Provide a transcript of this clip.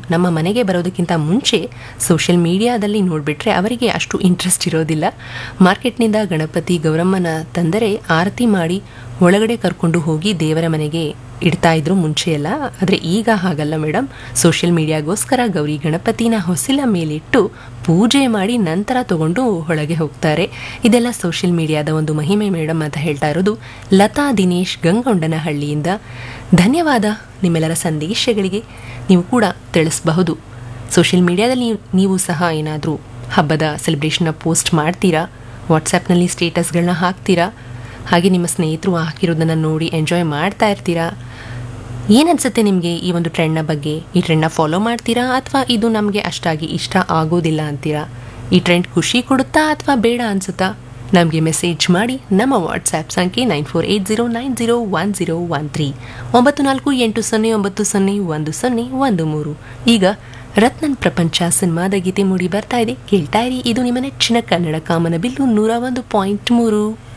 ನಮ್ಮ ಮನೆಗೆ ಬರೋದಕ್ಕಿಂತ ಮುಂಚೆ ಸೋಷಿಯಲ್ ಮೀಡಿಯಾದಲ್ಲಿ ನೋಡಿಬಿಟ್ರೆ ಅವರಿಗೆ ಅಷ್ಟು ಇಂಟ್ರೆಸ್ಟ್ ಇರೋದಿಲ್ಲ ಮಾರ್ಕೆಟ್ನಿಂದ ಗಣಪತಿ ಗೌರಮ್ಮನ ತಂದರೆ ಆರತಿ ಮಾಡಿ ಒಳಗಡೆ ಕರ್ಕೊಂಡು ಹೋಗಿ ದೇವರ ಮನೆಗೆ ಇಡ್ತಾ ಇದ್ರು ಮುಂಚೆ ಎಲ್ಲ ಆದರೆ ಈಗ ಹಾಗಲ್ಲ ಮೇಡಮ್ ಸೋಷಿಯಲ್ ಮೀಡಿಯಾಗೋಸ್ಕರ ಗೌರಿ ಗಣಪತಿನ ಹೊಸಿಲ ಮೇಲಿಟ್ಟು ಪೂಜೆ ಮಾಡಿ ನಂತರ ತಗೊಂಡು ಒಳಗೆ ಹೋಗ್ತಾರೆ ಇದೆಲ್ಲ ಸೋಷಿಯಲ್ ಮೀಡಿಯಾದ ಒಂದು ಮಹಿಮೆ ಮೇಡಮ್ ಅಂತ ಹೇಳ್ತಾ ಇರೋದು ಲತಾ ದಿನೇಶ್ ಗಂಗೊಂಡನಹಳ್ಳಿಯಿಂದ ಧನ್ಯವಾದ ನಿಮ್ಮೆಲ್ಲರ ಸಂದೇಶಗಳಿಗೆ ನೀವು ಕೂಡ ತಿಳಿಸಬಹುದು ಸೋಷಿಯಲ್ ಮೀಡಿಯಾದಲ್ಲಿ ನೀವು ಸಹ ಏನಾದರೂ ಹಬ್ಬದ ಸೆಲೆಬ್ರೇಷನ್ನ ಪೋಸ್ಟ್ ಮಾಡ್ತೀರಾ ವಾಟ್ಸಪ್ನಲ್ಲಿ ಸ್ಟೇಟಸ್ಗಳನ್ನ ಹಾಕ್ತೀರಾ ಹಾಗೆ ನಿಮ್ಮ ಸ್ನೇಹಿತರು ಹಾಕಿರೋದನ್ನು ನೋಡಿ ಎಂಜಾಯ್ ಮಾಡ್ತಾ ಇರ್ತೀರಾ ಏನನ್ಸುತ್ತೆ ನಿಮಗೆ ಈ ಒಂದು ಟ್ರೆಂಡ್ನ ಬಗ್ಗೆ ಈ ಟ್ರೆಂಡ್ನ ಫಾಲೋ ಮಾಡ್ತೀರಾ ಅಥವಾ ಇದು ನಮಗೆ ಅಷ್ಟಾಗಿ ಇಷ್ಟ ಆಗೋದಿಲ್ಲ ಅಂತೀರಾ ಈ ಟ್ರೆಂಡ್ ಖುಷಿ ಕೊಡುತ್ತಾ ಅಥವಾ ಬೇಡ ಅನ್ಸುತ್ತಾ ನಮಗೆ ಮೆಸೇಜ್ ಮಾಡಿ ನಮ್ಮ ವಾಟ್ಸ್ಆ್ಯಪ್ ಸಂಖ್ಯೆ nine four eight zero nine zero one zero one three ಒಂಬತ್ತು ನಾಲ್ಕು ಎಂಟು ಸೊನ್ನೆ ಒಂಬತ್ತು ಸೊನ್ನೆ ಒಂದು ಸೊನ್ನೆ ಒಂದು ಮೂರು ಈಗ ರತ್ನನ್ ಪ್ರಪಂಚ ಸಿನಿಮಾದ ಗೀತೆ ಮೂಡಿ ಬರ್ತಾ ಇದೆ ಕೇಳ್ತಾ ಇರಿ ಇದು ನಿಮ್ಮ ನೆಚ್ಚಿನ ಕನ್ನಡ ಕಾಮನ ಬಿಲ್ಲು ನೂರ ಒಂದು ಪಾಯಿಂಟ್ ಮೂರು